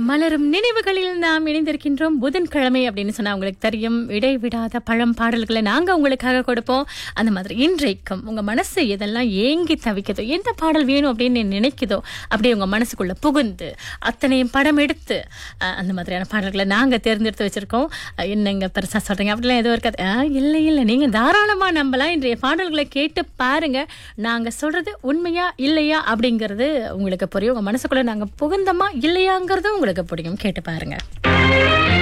மலரும் நினைவுகளில் நாம் இணைந்திருக்கின்றோம் புதன்கிழமை அப்படின்னு சொன்னா உங்களுக்கு தெரியும் இடைவிடாத பழம் பாடல்களை நாங்க உங்களுக்காக கொடுப்போம் அந்த மாதிரி இன்றைக்கும் உங்க மனசு எதெல்லாம் ஏங்கி தவிக்குதோ எந்த பாடல் வேணும் அப்படின்னு நினைக்குதோ அப்படியே உங்க மனசுக்குள்ள புகுந்து அத்தனையும் படம் எடுத்து அஹ், அந்த மாதிரியான பாடல்களை நாங்க தேர்ந்தெடுத்து வச்சிருக்கோம் அஹ், என்னங்க பெருசா சொல்றீங்க அப்படிலாம் எதுவும் இருக்காது அஹ், இல்லை இல்லை நீங்க தாராளமா நம்பலாம் இன்றைய பாடல்களை கேட்டு பாருங்க நாங்க சொல்றது உண்மையா இல்லையா அப்படிங்கிறது உங்களுக்கு புரியும் உங்க மனசுக்குள்ள நாங்க புகுந்தமா இல்லையாங்கிறது உங்களுக்கு புரியும் கேட்டு பாருங்க